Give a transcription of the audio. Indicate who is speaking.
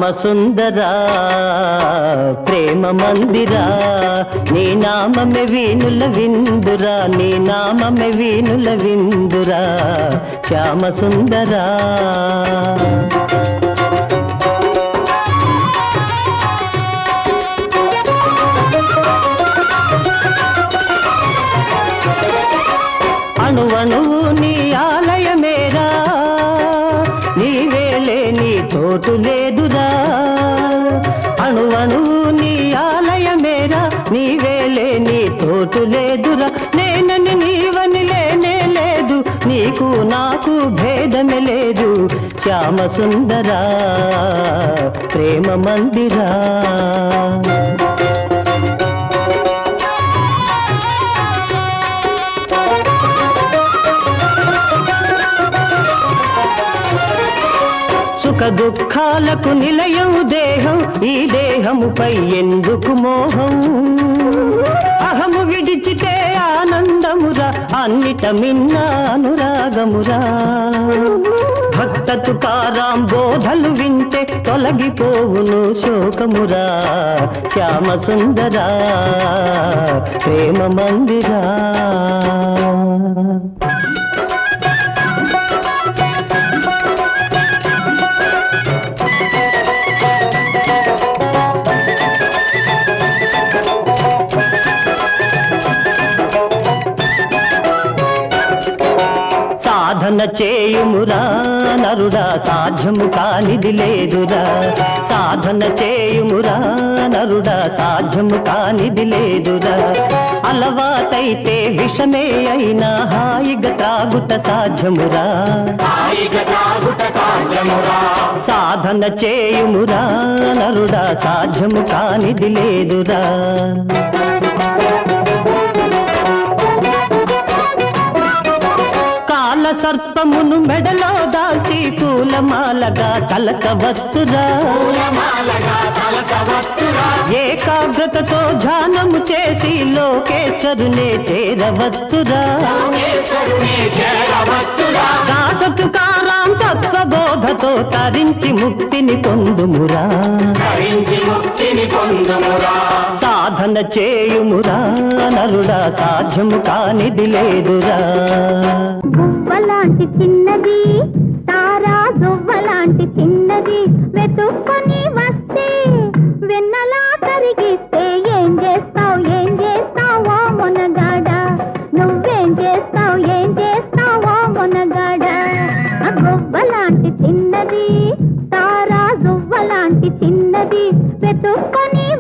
Speaker 1: సుందరా ప్రేమ మందిరా నీ నామమే వీణుల విందురా నీ నామమే వీణుల విందురా శ్యామ సుందరా అణువణువు నీ ఆలయమేరా నీవేలే నీ చోటు లేదురా అణువణువు నీ ఆలయమేరా నీవేలే నీ చోటు లేదురా నేనని నీవని లేనే లేదు నీకు నాకు భేదమే లేదు శ్యామ సుందరా ప్రేమ మందిరా సుఖ దుఃఖాలకు నిలయం దేహం ఈ దేహముపై ఎందుకు మోహం అహము విడిచితే ఆనందమురా అన్నిట మిన్న అనురాగమురా భక్త తుకారాం బోధలు వింటే తొలగిపోవును శోకమురా శ్యామ సుందరా ప్రేమ మందిరా సాధన చేయుమురా నరుడా సాధ్యము కానిది లేదురా సాధన చేయుమురా నరుడా సాధ్యము కానిది లేదురా అలవాటైతే విషమే అయినా హాయిగా తాగుట సాధ్యమురా సాధన చేయుమురా నరుడా సాధ్యము కానిది లేదురా కాల సర్పమును మెడలో దాల్చి పూలమాలగా తలకవచ్చురా ఏకాగ్రతతో ధ్యానము చేసి లోకేశ్వరునే చేరవచ్చురా దాసతు కారాం తత్వబోధతో తరించి ముక్తిని పొందుమురా సాధన చేయుమురా నరుడా సాధ్యము కానిది లేదురా
Speaker 2: గువ్వలాంటి చిన్నది తారా దువ్వలాంటి చిన్నది వెతుక్కొని వస్తే వెన్నలా కరిగిస్తే ఏం చేస్తావు ఏం చేస్తావో మొనగాడ నువ్వేం చేస్తావు ఏం చేస్తావో మొనగాడ ఆ గువ్వలాంటి చిన్నది తారా దువ్వలాంటి చిన్నది వెతుక్కొని